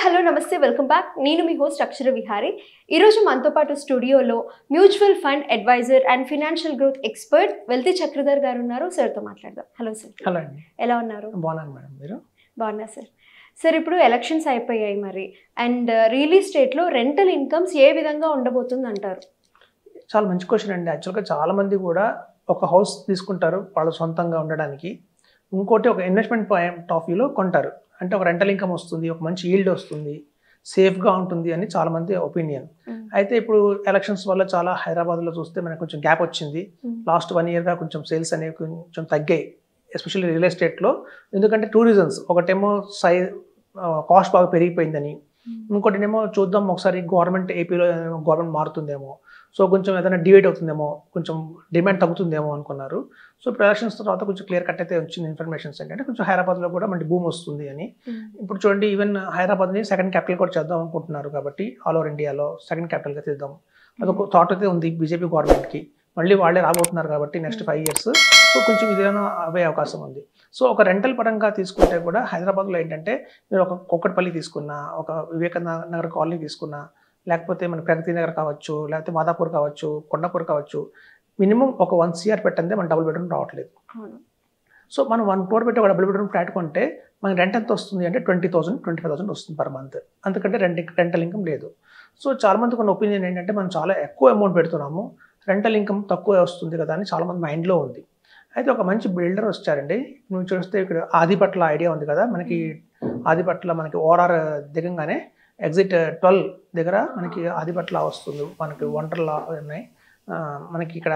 Hello నమస్తే welcome back నేను మీ host అక్షర విహారీ ఈరోజు మనతో పాటు స్టూడియోలో mutual fund advisor and financial growth expert wealthy Chakradhar గారు ఉన్నారు సార్తో మాట్లాడదాం హలో సార్ హలో అండి ఎలా ఉన్నారు బాగున్నాను మేడం మీరు బాగున్నా సార్ సార్ ఇప్పుడు ఎలక్షన్స్ అయిపోయాయి మరి అండ్ రియల్ ఎస్టేట్లో రెంటల్ ఇన్కమ్స్ ఏ విధంగా ఉండబోతుంది అంటారు చాలా మంచి క్వశ్చన్ అండి యాక్చువల్గా చాలా మంది కూడా ఒక హౌస్ తీసుకుంటారు వాళ్ళ సొంతంగా ఉండడానికి ఇంకోటి ఒక ఇన్వెస్ట్మెంట్ పాయింట్ ఆఫ్ వ్యూలో కొంటారు అంటే ఒక రెంటల్ ఇన్కమ్ వస్తుంది ఒక మంచి ఈల్డ్ వస్తుంది సేఫ్గా ఉంటుంది అని చాలా మంది ఒపీనియన్ అయితే ఇప్పుడు ఎలక్షన్స్ వల్ల చాలా హైదరాబాద్లో చూస్తే మనకు కొంచెం గ్యాప్ వచ్చింది లాస్ట్ వన్ ఇయర్గా కొంచెం సేల్స్ అనేవి కొంచెం తగ్గాయి ఎస్పెషల్లీ రియల్ ఎస్టేట్లో ఎందుకంటే టూ రీజన్స్ ఒకటేమో సై కాస్ట్ బాగా పెరిగిపోయిందని ఇంకోటినేమో చూద్దాం ఒకసారి గవర్నమెంట్ ఏపీలో గవర్నమెంట్ మారుతుందేమో సో కొంచెం ఏదైనా డివైడ్ అవుతుందేమో కొంచెం డిమాండ్ తగ్గుతుందేమో అనుకున్నారు సో ఇప్పుడు ఎలక్షన్స్ తర్వాత కొంచెం క్లియర్ కట్ అయితే వచ్చిన ఇన్ఫర్మేషన్స్ ఏంటంటే కొంచెం హైదరాబాద్లో కూడా మనకి భూమి వస్తుంది అని ఇప్పుడు చూడండి ఈవెన్ హైదరాబాద్ని సెకండ్ క్యాపిటల్ కూడా చేద్దాం అనుకుంటున్నారు కాబట్టి ఆల్ ఓవర్ ఇండియాలో సెకండ్ క్యాపిటల్గా తీద్దాం అదొక థాట్ అయితే ఉంది బీజేపీ గవర్నమెంట్కి మళ్ళీ వాళ్ళే రాబోతున్నారు కాబట్టి నెక్స్ట్ ఫైవ్ ఇయర్స్ సో కొంచెం ఇదేమైనా అవే అవకాశం ఉంది సో ఒక రెంటల్ పరంగా తీసుకుంటే కూడా హైదరాబాద్లో ఏంటంటే మీరు ఒక కొక్కటిపల్లి తీసుకున్నా ఒక వివేకానంద నగర్ కాలనీ తీసుకున్నా లేకపోతే మన ప్రగతి నగర్ కావచ్చు లేకపోతే మాదాపూర్ కావచ్చు కొండపూర్ కావచ్చు మినిమం ఒక వన్ సిఆర్ పెట్టందే మన డబుల్ బెడ్రూమ్ రావట్లేదు అవును సో మనం వన్ క్రోర్ పెట్టి ఒక డబుల్ బెడ్రూమ్ ఫ్లాట్ కొంటే మనకి రెంట్ ఎంత వస్తుంది అంటే twenty thousand twenty five thousand వస్తుంది పర్ మంత్ అందుకంటే రెంట్ రెంటల్ ఇన్కమ్ లేదు సో చాలా మందికి ఉన్న ఒపీనియన్ ఏంటంటే మనం చాలా ఎక్కువ అమౌంట్ పెడుతున్నాము రెంటల్ ఇన్కమ్ తక్కువ వస్తుంది కదా అని చాలా మంది మైండ్లో ఉంది అయితే ఒక మంచి బిల్డర్ వచ్చారండి నువ్వు చూస్తే ఇక్కడ ఆదిపట్ల ఐడియా ఉంది కదా మనకి ఆదిపట్ల మనకి ఓఆర్ఆర్ దిగంగానే ఎగ్జిట్ ట్వెల్వ్ దగ్గర మనకి ఆదిపట్ల వస్తుంది మనకి వంటర్లా ఉన్నాయి ఆ, మనకి ఇక్కడ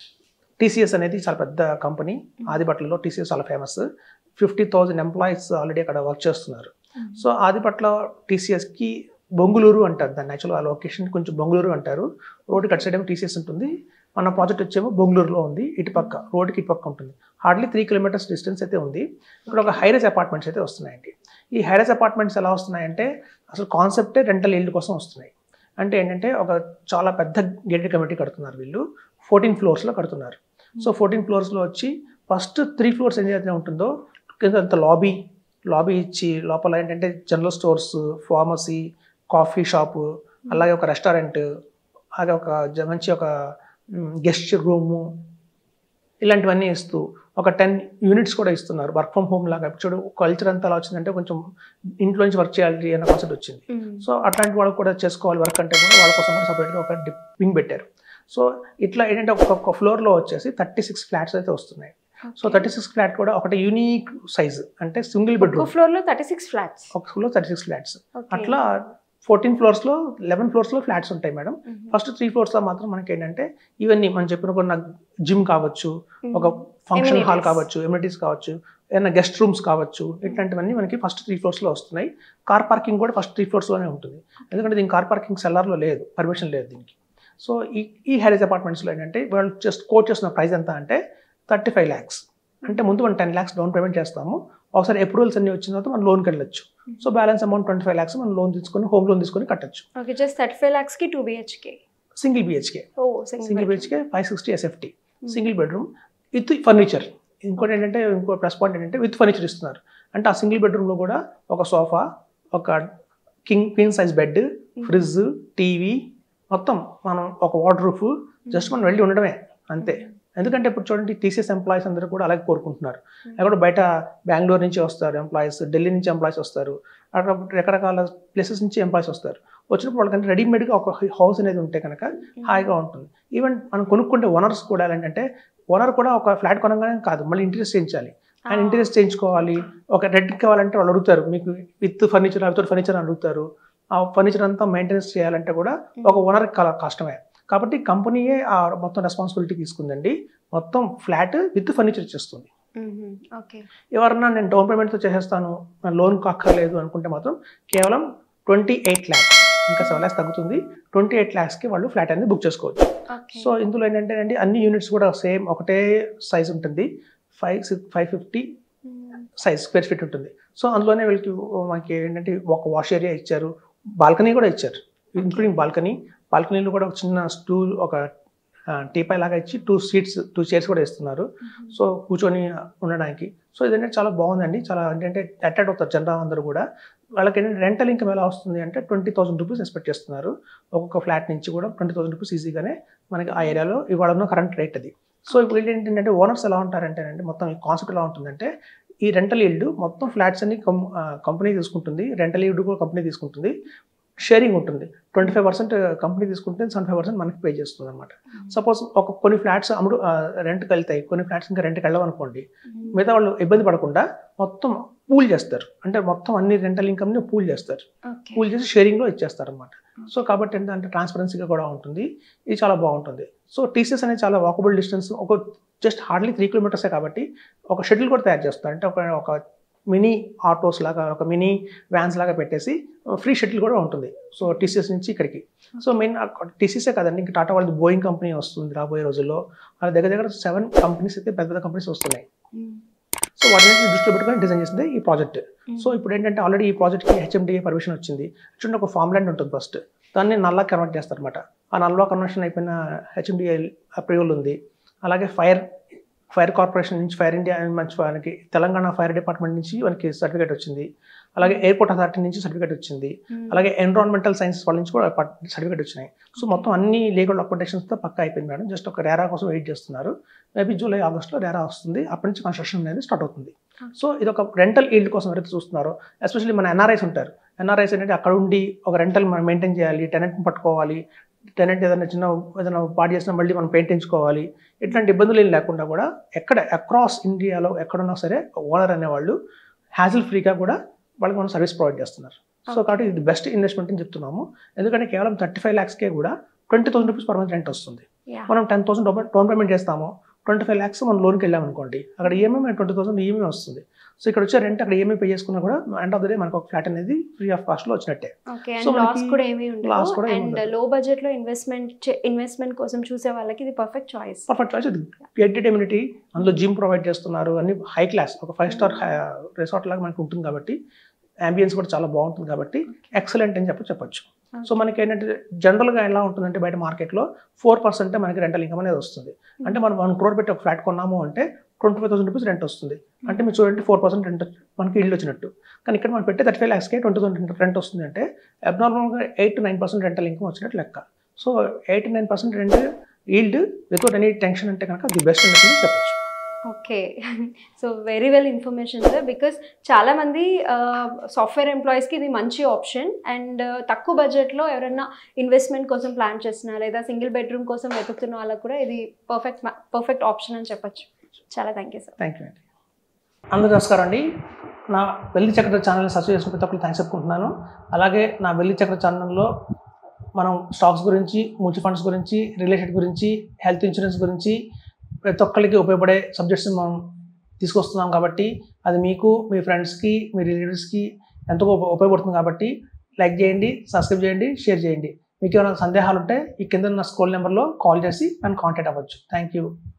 టీసీఎస్ అనేది చాలా పెద్ద కంపెనీ ఆదిపట్లలో టీసీఎస్ చాలా famous fifty thousand employees already అక్కడ వర్క్ చేస్తున్నారు సో ఆదిపట్ల టీసీఎస్కి బొంగుళూరు అంటారు దాన్ని యాక్చువల్గా ఆ లొకేషన్ కొంచెం బొంగుళూరు అంటారు రోడ్డుకి అటు సైడ్ ఏమో టీసీఎస్ ఉంటుంది మన ప్రాజెక్ట్ వచ్చేమో బొంగుళూరులో ఉంది ఇటుపక్క రోడ్డుకి ఇటుపక్క ఉంటుంది హార్డ్లీ త్రీ కిలోమీటర్స్ డిస్టెన్స్ అయితే ఉంది ఇక్కడ ఒక హైరేజ్ అపార్ట్మెంట్స్ అయితే వస్తున్నాయండి ఈ హైరేజ్ అపార్ట్మెంట్స్ ఎలా వస్తున్నాయంటే అసలు కాన్సెప్టే రెంటల్ ఇల్లు కోసం వస్తున్నాయి అంటే ఏంటంటే ఒక చాలా పెద్ద గేటెడ్ కమిటీ కడుతున్నారు వీళ్ళు ఫోర్టీన్ ఫ్లోర్స్లో కడుతున్నారు సో ఫోర్టీన్ ఫ్లోర్స్లో వచ్చి ఫస్ట్ త్రీ ఫ్లోర్స్ ఏదైతే ఉంటుందో కింద అంత లాబీ లాబీ ఇచ్చి లోపల ఏంటంటే general stores pharmacy coffee shop అలాగే ఒక రెస్టారెంట్ అలాగే ఒక జ- మంచి ఒక గెస్ట్ రూము ఇలాంటివన్నీ ఇస్తూ ఒక టెన్ యూనిట్స్ కూడా ఇస్తున్నారు వర్క్ ఫ్రమ్ హోమ్ లాగా ఇప్పుడు చూడు కల్చర్ అంతా ఎలా వచ్చిందంటే కొంచెం ఇంట్లో నుంచి వర్క్ చేయాలి అన్న కాన్సెప్ట్ వచ్చింది సో అట్లాంటి వాళ్ళు కూడా చేసుకోవాలి వర్క్ అంటే కూడా వాళ్ళ కోసం కూడా సపరేట్గా ఒక వింగ్ పెట్టారు సో ఇట్లా ఏంటంటే ఒక్కొక్క ఫ్లోర్లో వచ్చేసి థర్టీ సిక్స్ ఫ్లాట్స్ అయితే వస్తున్నాయి సో థర్టీ సిక్స్ ఫ్లాట్ కూడా ఒకటి యూనిక్ సైజ్ అంటే సింగిల్ బెడ్రూమ్ ఫ్లోర్ లో థర్టీ సిక్స్ ఫ్లాట్స్ ఒక ఫ్లోర్ థర్టీ సిక్స్ ఫ్లాట్స్ అట్లా ఫోర్టీన్ ఫ్లోర్స్లో లెవెన్ ఫ్లోర్స్లో ఫ్లాట్స్ ఉంటాయి మేడం ఫస్ట్ త్రీ ఫ్లోర్స్లో మాత్రం మనకి ఏంటంటే ఇవన్నీ మనం చెప్పిన కొన్ని జిమ్ కావచ్చు ఒక ఫంక్షన్ హాల్ Amenities. కావచ్చు ఎమ్యూనిటీస్ కావచ్చు ఏదైనా గెస్ట్ రూమ్స్ కావచ్చు ఇట్లాంటివన్నీ మనకి ఫస్ట్ త్రీ ఫ్లోర్స్లో వస్తున్నాయి కార్ పార్కింగ్ కూడా ఫస్ట్ త్రీ ఫ్లోర్స్లోనే ఉంటుంది ఎందుకంటే దీనికి కార్ పార్కింగ్ సెల్లార్లో లేదు పర్మిషన్ లేదు దీనికి సో ఈ ఈ హ్యారేజ్ అపార్ట్మెంట్స్లో ఏంటంటే వాళ్ళు జస్ట్ కోట్ చేస్తున్న ప్రైస్ ఎంత అంటే థర్టీ ఫైవ్ ల్యాక్స్ అంటే ముందు మనం టెన్ ల్యాక్స్ డౌన్ పేమెంట్ చేస్తాము ఒకసారి అప్రూవల్స్ అన్ని వచ్చిన తర్వాత మనం లోన్కి వెళ్ళొచ్చు so balance amount twenty five lakhs మనం లోన్ తీసుకొని హోమ్ లోన్ తీసుకొని కట్టచ్చు okay just thirty five lakhs కి టూ బిహెచ్కే సింగిల్ బిహెచ్కే ఓ single single BHK five sixty SFT single bedroom with furniture ఇంకోటి ఏంటంటే ఇంకో ప్లస్ పాయింట్ ఏంటంటే విత్ ఫర్నిచర్ ఇస్తున్నారు అంటే ఆ సింగిల్ బెడ్రూమ్లో కూడా ఒక సోఫా ఒక king queen size bed fridge TV మొత్తం మనం ఒక వాటర్ రూఫ్ జస్ట్ మనం వెళ్ళి ఉండడమే అంతే ఎందుకంటే ఇప్పుడు చూడండి టీసీఎస్ ఎంప్లాయీస్ అందరూ కూడా అలాగే కోరుకుంటున్నారు ఎక్కడ బయట బెంగళూరు నుంచి వస్తారు ఎంప్లాయీస్ ఢిల్లీ నుంచి ఎంప్లాయీస్ వస్తారు అక్కడ రకరకాల ప్లేసెస్ నుంచి ఎంప్లాయీస్ వస్తారు వచ్చినప్పుడు వాళ్ళకంటే రెడీమేడ్గా ఒక హౌస్ అనేది ఉంటే కనుక హాయిగా ఉంటుంది ఈవెన్ మనం కొనుక్కుంటే ఓనర్స్ కూడా ఏంటంటే ఓనర్ కూడా ఒక ఫ్లాట్ కొనగానే కాదు మళ్ళీ ఇంటీరియర్స్ చేయించాలి ఆయన ఇంటీరియర్స్ చేయించుకోవాలి ఒక రెడ్ కావాలంటే వాళ్ళు అడుగుతారు మీకు విత్ ఫర్నిచర్ వితౌట్ ఫర్నిచర్ అని అడుగుతారు ఆ ఫర్నిచర్ అంతా మెయింటెనెన్స్ చేయాలంటే కూడా ఒక ఓనర్కి చాలా కష్టమే కాబట్టి కంపెనీయే ఆ మొత్తం రెస్పాన్సిబిలిటీ తీసుకుందండి మొత్తం ఫ్లాట్ విత్ ఫర్నిచర్ ఇచ్చేస్తుంది ఓకే ఎవరన్నా నేను డౌన్ పేమెంట్తో చేసేస్తాను నా లోన్ అక్కర్లేదు అనుకుంటే మాత్రం కేవలం ట్వంటీ ఎయిట్ ల్యాక్స్ ఇంకా సెవెన్ ల్యాక్స్ తగ్గుతుంది ట్వంటీ ఎయిట్ ల్యాక్స్కి వాళ్ళు ఫ్లాట్ అనేది బుక్ చేసుకోవచ్చు ఓకే సో ఇందులో ఏంటంటే అండి అన్ని యూనిట్స్ కూడా సేమ్ ఒకటే సైజ్ ఉంటుంది five six five fifty size square feet ఉంటుంది సో అందులోనే వీళ్ళకి మనకి ఏంటంటే ఒక వాష్ ఏరియా ఇచ్చారు బాల్కనీ కూడా ఇచ్చారు ఇంక్లూడింగ్ బాల్కనీ బాల్కనీలో కూడా ఒక చిన్న స్టూల్ ఒక టీపై లాగా ఇచ్చి టూ సీట్స్ టూ చైర్స్ కూడా ఇస్తున్నారు సో కూర్చొని ఉండడానికి సో ఇదంటే చాలా బాగుందండి చాలా ఏంటంటే అట్రాక్ట్ అవుతారు జనరల్ అందరూ కూడా వాళ్ళకి ఏంటంటే రెంటల్ ఇన్కమ్ ఎలా వస్తుంది అంటే ట్వంటీ థౌసండ్ రూపీస్ ఎక్స్పెక్ట్ చేస్తున్నారు ఒక్కొక్క ఫ్లాట్ నుంచి కూడా ట్వంటీ థౌసండ్ రూపీస్ ఈజీగానే మనకి ఆ ఏరియాలో ఇవాళ ఉన్న కరెంట్ రేట్ అది సో ఇప్పుడు ఏంటంటే ఓనర్స్ ఎలా ఉంటారంటే అండి మొత్తం ఈ కాన్సెప్ట్ ఎలా ఉంటుందంటే ఈ రెంటల్ ఈల్డ్ మొత్తం ఫ్లాట్స్ అన్ని కంపెనీ తీసుకుంటుంది రెంటల్ ఈల్డ్ కూడా కంపెనీ తీసుకుంటుంది షేరింగ్ ఉంటుంది ట్వంటీ ఫైవ్ పర్సెంట్ కంపెనీ తీసుకుంటే సెవెంటీ ఫైవ్ పర్సెంట్ మనకి పే చేస్తుంది అనమాట సపోజ్ ఒక కొన్ని ఫ్లాట్స్ అమ్ముడు రెంట్కి వెళ్తాయి కొన్ని ఫ్లాట్స్ ఇంకా రెంట్కి వెళ్ళవనుకోండి మిగతా వాళ్ళు ఇబ్బంది పడకుండా మొత్తం పూల్ చేస్తారు అంటే మొత్తం అన్ని రెంటల్ ఇన్కమ్ని పూల్ చేస్తారు ఓకే పూల్ చేసి షేరింగ్లో ఇచ్చేస్తారు అనమాట సో కాబట్టి ఏంటంటే ట్రాన్స్పరెన్సీగా కూడా ఉంటుంది ఇది చాలా బాగుంటుంది సో టీసీఎస్ అనేది చాలా వాకబుల్ డిస్టెన్స్ ఒక జస్ట్ హార్డ్లీ త్రీ కిలోమీటర్సే కాబట్టి ఒక షెడ్యూల్ కూడా తయారు చేస్తారు అంటే ఒక ఒక మినీ ఆటోస్ లాగా ఒక మినీ వ్యాన్స్ లాగా పెట్టేసి ఫ్రీ షటిల్ కూడా ఉంటుంది సో టీసీఎస్ నుంచి ఇక్కడికి సో మెయిన్ టీసీసే కదండి ఇంకా టాటా వాళ్ళది బోయింగ్ కంపెనీ వస్తుంది రాబోయే రోజుల్లో వాళ్ళ దగ్గర దగ్గర సెవెన్ కంపెనీస్ అయితే పెద్ద పెద్ద కంపెనీస్ వస్తున్నాయి సో వాటిని దృష్టిలో పెట్టుకొని డిజైన్ చేసింది ఈ ప్రాజెక్ట్ సో ఇప్పుడు ఏంటంటే ఆల్రెడీ ఈ ప్రాజెక్ట్కి హెచ్ఎండిఏ పర్మిషన్ వచ్చింది చూడండి ఒక ఫామ్ ల్యాండ్ ఉంటుంది ఫస్ట్ దాన్ని నల్లా కన్వర్ట్ చేస్తారనమాట ఆ నల్లా కన్వర్షన్ అయిపోయిన హెచ్ఎండిఏ అప్రూవల్ ఉంది అలాగే ఫైర్ ఫైర్ కార్పొరేషన్ నుంచి ఫైర్ ఇండియా మంచి మనకి తెలంగాణ ఫైర్ డిపార్ట్మెంట్ నుంచి మనకి సర్టిఫికేట్ వచ్చింది అలాగే ఎయిర్పోర్ట్ అథారిటీ నుంచి సర్టిఫికేట్ వచ్చింది అలాగే ఎన్విరాన్మెంటల్ సైన్సెస్ వాళ్ళ నుంచి కూడా సర్టిఫికేట్ వచ్చినాయి సో మొత్తం అన్ని లీగల్ డాక్యుమెంటేషన్స్తో పక్కా అయిపోయింది మేడం జస్ట్ ఒక రేరా కోసం వెయిట్ చేస్తున్నారు మేబీ జూలై ఆగస్ట్లో రేరా వస్తుంది అప్పటి నుంచి కన్స్ట్రక్షన్ అనేది స్టార్ట్ అవుతుంది సో ఇది ఒక రెంటల్ ఈల్డ్ కోసం ఎవరైతే చూస్తున్నారో ఎస్పెషల్లీ మన ఎన్ఆర్ఐస్ ఉంటారు ఎన్ఆర్ఐస్ ఏంటంటే అక్కడ ఉండి ఒక రెంటల్ మనం మెయింటైన్ చేయాలి టెనెంట్ని పట్టుకోవాలి టెనెంట్ ఏదైనా చిన్న ఏదైనా పాటు చేసినా మళ్ళీ మనం పెయింటించుకోవాలి ఇట్లాంటి ఇబ్బందులు ఏం లేకుండా కూడా ఎక్కడ అక్రాస్ ఇండియాలో ఎక్కడున్నా సరే ఓనర్ అనేవాళ్ళు హ్యాజిల్ ఫ్రీగా కూడా వాళ్ళకి మనం సర్వీస్ ప్రొవైడ్ చేస్తున్నారు సో కాబట్టి ఇది బెస్ట్ ఇన్వెస్ట్మెంట్ అని చెప్తున్నాము ఎందుకంటే కేవలం థర్టీ ఫైవ్ ల్యాక్స్కే కూడా twenty thousand rupees per month rent వస్తుంది మనం టెన్ థౌసండ్ డౌన్ పేమెంట్ చేస్తాము ట్వంటీ ఫైవ్ ల్యాక్స్ మనం లోన్కి వెళ్ళాం అనుకోండి అక్కడ ఈఎంఐ ట్వంటీ థౌసండ్ ఈఎంఐ వస్తుంది సో ఇక్కడ వచ్చే రెంట్ అక్కడ ఈఎంఐ పే చేసుకున్నా కూడా ఎండ్ ఆఫ్ ద డే మనకు ఒక ఫ్లాట్ అనేది ఫ్రీ ఆఫ్ కాస్ట్లో వచ్చినట్టే ఓకే So అండ్ లాస్ మనకి కూడా ఏమీ loss ఉండదు కూడా ఏమీ అండ్ ఉండదు. లో బడ్జెట్ లో ఇన్వెస్ట్మెంట్ ఇన్వెస్ట్మెంట్ కోసం చూసే వాళ్ళకి ఇది పర్ఫెక్ట్ చాయిస్ పర్ఫెక్ట్ చాయిస్ ఇది గెటెడ్ ఇమ్యూనిటీ అందులో జిమ్ ప్రొవైడ్ చేస్తున్నారు అన్ని హై క్లాస్ ఒక ఫైవ్ స్టార్ రిసార్ట్ లాగా మనకు ఉంటుంది కాబట్టి అంబియన్స్ కూడా చాలా బాగుంటుంది కాబట్టి ఎక్సలెంట్ అని చెప్పి చెప్పొచ్చు సో మనకి ఏంటంటే జనరల్గా ఎలా ఉంటుందంటే బయట మార్కెట్లో ఫోర్ పర్సెంట్ మనకి రెంటల్ ఇన్కమ్ అనేది వస్తుంది అంటే మనం వన్ క్రోర్ పెట్టి ఒక ఫ్లాట్ కొన్నాము అంటే twenty five thousand rupees rent వస్తుంది అంటే మీరు చూడండి ఫోర్ పర్సెంట్ రెంట్ మనకి ఇల్లు వచ్చినట్టు కానీ ఇక్కడ మనం పెట్టే థర్టీ ఫైవ్ ల్యాక్స్కే ట్వంటీ థౌసండ్ రెంట్ వస్తుంది అంటే అబ్నార్మల్గా eight to nine percent rental income వచ్చినట్టు లెక్క so eight nine percent rent yield without any tension అంటే కనుక ది బెస్ట్ ఇన్వెస్ట్మెంట్ చెప్పచ్చు okay so very well information sir because చాలా మంది సాఫ్ట్వేర్ ఎంప్లాయీస్కి ఇది మంచి ఆప్షన్ అండ్ తక్కువ బడ్జెట్లో ఎవరైనా ఇన్వెస్ట్మెంట్ కోసం ప్లాన్ చేస్తున్నా లేదా సింగిల్ బెడ్రూమ్ కోసం వెతుకుతున్న వాళ్ళకు కూడా ఇది పర్ఫెక్ట్ పర్ఫెక్ట్ ఆప్షన్ అని చెప్పొచ్చు చాలా thank you sir thank you అండి అందరూ నమస్కారం అండి నా వెల్లి చక్ర ఛానల్ని సబ్స్క్రైబ్ చేసిన ప్రతి ఒక్కరు థ్యాంక్స్ చెప్పుకుంటున్నాను అలాగే నా వెల్లి చక్ర ఛానల్లో మనం స్టాక్స్ గురించి మ్యూచువల్ ఫండ్స్ గురించి రియల్ ఎస్టేట్ గురించి హెల్త్ ఇన్సూరెన్స్ గురించి ప్రతి ఒక్కరికి ఉపయోగపడే సబ్జెక్ట్స్ మనం తీసుకొస్తున్నాం కాబట్టి అది మీకు మీ ఫ్రెండ్స్కి మీ రిలేటివ్స్కి ఎంతో ఉప- ఉపయోగపడుతుంది కాబట్టి లైక్ చేయండి సబ్స్క్రైబ్ చేయండి షేర్ చేయండి మీకు ఏమైనా సందేహాలు ఉంటే ఈ కింద ఉన్న స్కూల్ నెంబర్లో కాల్ చేసి నన్ను కాంటాక్ట్ అవ్వచ్చు థ్యాంక్ యూ